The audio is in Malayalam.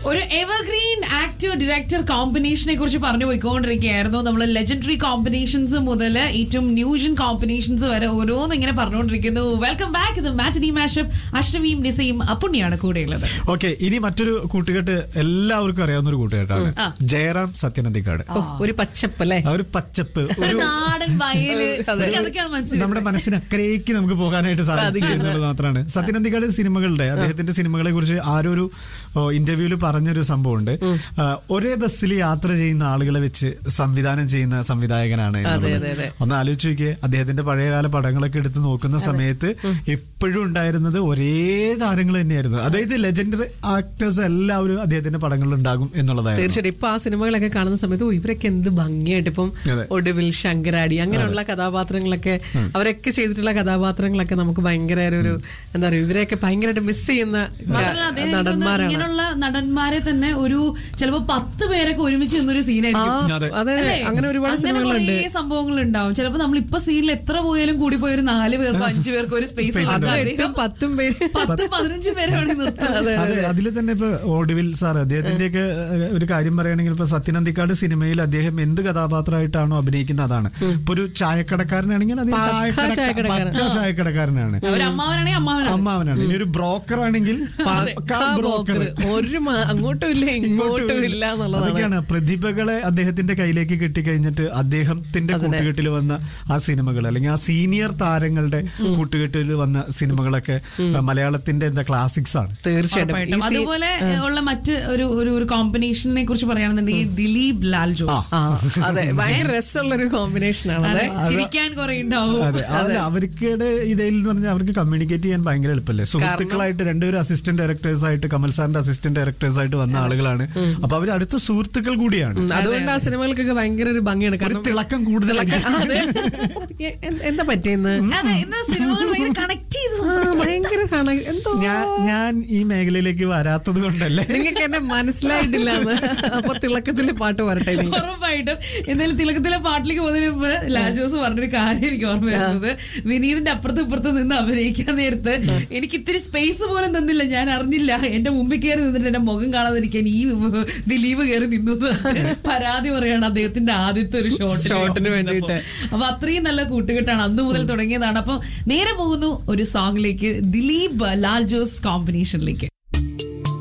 ഒരു എവർഗ്രീൻ ആക്ടർ ഡയറക്ടർ കോമ്പിനേഷനെ കുറിച്ച് പറഞ്ഞു പോയിക്കൊണ്ടിരിക്കുകയായിരുന്നു നമ്മൾ ലെജൻഡറി കോമ്പിനേഷൻസ് മുതൽ ഏറ്റവും ന്യൂജൻ കോമ്പിനേഷൻസ് വരെ ഓരോന്ന് ഇങ്ങനെ പറഞ്ഞുകൊണ്ടിരിക്കുന്നു വെൽക്കം ബാക്ക് ഇത് മാറ്റനി മാഷപ്പ് അഷ്ടമിയും ഡിസയും അപ്പുണ്ണിയാണ് കൂടെയുള്ളത് ഓക്കെ ഇനി മറ്റൊരു കൂട്ടുകെട്ട് എല്ലാവർക്കും അറിയാവുന്ന ഒരു കൂട്ടുകെട്ടാണ് ആ. ജയറാം സത്യനന്ദിക്കാട് ഓ, ഒരു പച്ചപ്പ് അല്ലേ ആ ഒരു പച്ചപ്പ് ഒരു ഒരു നാടൻ വയല് അതെ. എനിക്ക് അതൊക്കെയാണ് മനസ്സിലായത് നമ്മുടെ മനസ്സിനക്കരേക്ക് നമുക്ക് പോകാനായിട്ട് സാധിച്ചു എന്നുള്ളത് മാത്രമാണ് സത്യനന്ദിക്കാട് സിനിമകളുടെ അദ്ദേഹത്തിന്റെ സിനിമകളെ കുറിച്ച് ആരോ ഒരു ഇന്റർവ്യൂവിൽ പറഞ്ഞൊരു സംഭവമുണ്ട് ആ, ഒരേ ബസ്സിൽ യാത്ര ചെയ്യുന്ന ആളുകളെ വെച്ച് സംവിധാനം ചെയ്യുന്ന സംവിധായകനാണ് എന്നുള്ളത്. അതെ, അതെ. ഒന്ന് ആലോചിച്ച് നോക്കിയേ അദ്ദേഹത്തിന്റെ പഴയകാല പടങ്ങളൊക്കെ എടുത്ത് നോക്കുന്ന സമയത്ത് എപ്പോഴും ഉണ്ടായിരുന്നത് ഒരേ താരങ്ങൾ തന്നെയായിരുന്നു അതായത് ലെജൻഡറി ആക്ടേഴ്സ് എല്ലാവരും അദ്ദേഹത്തിന്റെ പടങ്ങളിൽ ഉണ്ടാകും എന്നുള്ളതായിരുന്നു തീർച്ചയായിട്ടും ഇപ്പൊ ആ സിനിമകളൊക്കെ കാണുന്ന സമയത്ത് ഓ, ഇവരൊക്കെ എന്ത് ഭംഗിയായിട്ട് ഇപ്പം അതെ. ഒടുവിൽ ശങ്കരാടി അങ്ങനെയുള്ള കഥാപാത്രങ്ങളൊക്കെ അവരൊക്കെ ചെയ്തിട്ടുള്ള കഥാപാത്രങ്ങളൊക്കെ നമുക്ക് ഭയങ്കര ഒരു എന്താ പറയുക ഇവരെയൊക്കെ ഭയങ്കരമായിട്ട് മിസ് ചെയ്യുന്ന മാത്രമല്ല അദ്ദേഹം എനിക്ക് തോന്നുന്നു നടന്മാരാണ് ഇങ്ങനെയുള്ള നടന്മാരെ തന്നെ ഒരു ചിലപ്പോ പത്ത് പേരൊക്കെ ഒരുമിച്ച് നിന്നൊരു സീനായിരിക്കും അതെ. അതെ അല്ലേ? അങ്ങനെ ഒരുപാട് സിനിമകളുണ്ട് കുറേ സംഭവങ്ങൾ ഉണ്ടാവും ചിലപ്പോ നമ്മൾ ഇപ്പൊ സീനിൽ എത്ര പോയാലും കൂടി പോയ ഒരു നാല് പേർക്കോ അഞ്ചു പേർക്കോ ഒരു സ്പേസ് Space അത് എട്ടും പത്തും പേര് പത്ത് പതിനഞ്ച് പേരാണ് നിർത്തുന്നത് അതെ അതിൽ തന്നെ ഇപ്പൊ ഒടുവിൽ സാർ അദ്ദേഹത്തിന്റെയൊക്കെ ഏഹ്, ഒരു കാര്യം പറയുകയാണെങ്കിൽ ഇപ്പൊ സത്യനന്ദിക്കാട് സിനിമയിൽ അദ്ദേഹം എന്ത് കഥാപാത്രമായിട്ടാണോ അഭിനയിക്കുന്നത് അതാണ് ഇപ്പൊ ഒരു ചായക്കടക്കാരനാണെങ്കിൽ അദ്ദേഹം പക്കാ ചായക്കടക്ക- ചായക്കടക്കാരൻ. പക്കാ ചായക്കടക്കാരനാണ് ഒരു അമ്മാവനാണെങ്കിൽ അമ്മാവനാണ് അമ്മാവനാണ് ഇനി ഒരു ബ്രോക്കർ ആണെങ്കിൽ പക്കാ ബ്രോക്കർ ഒരു മ- അങ്ങോട്ടും ഇല്ല ഇങ്ങോട്ടും ഇല്ല എന്നുള്ളതാണ് അതൊക്കെയാണ് പ്രതിഭകളെ അദ്ദേഹത്തിന്റെ കയ്യിലേക്ക് കിട്ടിക്കഴിഞ്ഞിട്ട് അദ്ദേഹത്തിന്റെ കൂട്ടുകെട്ടിൽ വന്ന ആ സിനിമകൾ അല്ലെങ്കിൽ ആ സീനിയർ താരങ്ങളുടെ കൂട്ടുകെട്ടിൽ വന്ന സിനിമകളൊക്കെ ആ, മലയാളത്തിന്റെ എന്താ ക്ലാസിക്സ് ആണ് തീർച്ചയായിട്ടും ഈ ഉറപ്പായിട്ടും. സീ- അതുപോലെ ഉള്ള മറ്റ് ഒരു ഒരു ഒരു കോമ്പിനേഷനെ കുറിച്ച് പറയുകയാണെന്നുണ്ടെങ്കിൽ ദിലീപ് ലാൽ ജോസ് ആ അതെ ഭയങ്കര രസമുള്ള ഒരു കോമ്പിനേഷൻ ആണ് അതെ അതെ ചിരിക്കാൻ കുറെ ഉണ്ടാവും അതെ അത് അവർക്കിടെ ഇടയിൽ എന്ന് പറഞ്ഞാൽ അവർക്ക് കമ്മ്യൂണിക്കേറ്റ് ചെയ്യാൻ ഭയങ്കര എളുപ്പമല്ലേ സുഹൃത്തുക്കളായിട്ട് രണ്ടുപേരും അസിസ്റ്റന്റ് ഡയറക്ടേഴ്സ് ആയിട്ട് കമൽ സാറിന്റെ അസിസ്റ്റന്റ് ഡയറക്ടേഴ്സ് ആയിട്ട് വന്ന ആളുകളാണ് അപ്പൊ അവർ അടുത്ത സുഹൃത്തുക്കൾ കൂടിയാണ് ഉം, അതുകൊണ്ട് ആ സിനിമകൾക്കൊക്കെ ഭയങ്കര ഒരു ഭംഗിയാണ് ഒരു കാരണം തിളക്കം കൂടുതലായിരിക്കും അതെ എ- എ- എന്താ പറ്റിയെന്ന് അതെ ഇന്ന് സിനിമകൾ ഭയങ്കര കണക്ട് ചെയ്ത് ആ, സംസാരിക്കും. ഭയങ്കര കാണാൻ എന്തോ ഞാൻ ഞാൻ ഈ മേഖലയിലേക്ക് വരാത്തത് കൊണ്ടല്ലേ നിങ്ങൾക്ക് എന്നെ മനസ്സിലായിട്ടില്ല അപ്പൊ തിളക്കത്തിലെ പാട്ട് വരട്ടെ നീ ഉറപ്പായിട്ടും എന്തായാലും തിലകത്തിലെ പാട്ടിലേക്ക് പോകുന്നതിന് മുമ്പ് ലാൽ ജോസ് പറഞ്ഞൊരു കാര്യം എനിക്ക് ഓർമ്മ വരുന്നത് വിനീതിന്റെ അപ്പുറത്തും ഇപ്പുറത്തും നിന്ന് അഭിനയിക്കാൻ നേരത്ത് എനിക്ക് ഇത്തിരി സ്പേസ് പോലും തന്നില്ല ഞാൻ അറിഞ്ഞില്ല എന്റെ മുമ്പിൽ കയറി നിന്നിട്ട് എന്റെ മുഖം കാണാതിരിക്കാൻ ഈ ദിലീപ് കയറി നിന്നു എന്ന് പരാതി പറയാണ് അദ്ദേഹത്തിന്റെ ആദ്യത്തെ ഒരു ഷോട്ട് ഷോട്ടിന് വേണ്ടിയിട്ട്. അപ്പൊ അത്രയും നല്ല കൂട്ടുകെട്ടാണ് അന്ന് മുതൽ തുടങ്ങിയതാണ് അപ്പൊ നേരെ പോകുന്നു ഒരു സോങ്ങിലേക്ക് ദിലീപ് ലാൽ ജോസ് കോമ്പിനേഷനിലേക്ക്